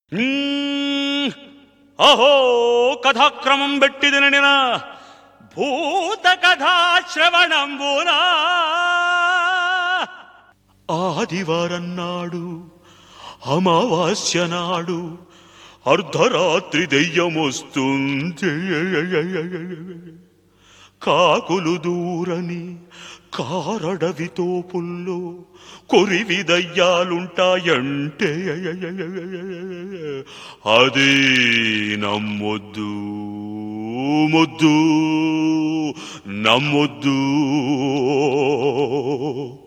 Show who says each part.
Speaker 1: మ్మ్. అహో కథాక్రమం బెట్టిదిన భూత కథా శ్రవణంబునా ఆదివారం నాడు అమావాస్య నాడు అర్ధరాత్రి దెయ్యమొస్తుంది కాకులు దూరని కారడవి తోపుల్లో కొరివి దయ్యాలుంటాయంటే అది నమ్మొద్దు మొద్దు నమ్మొద్దు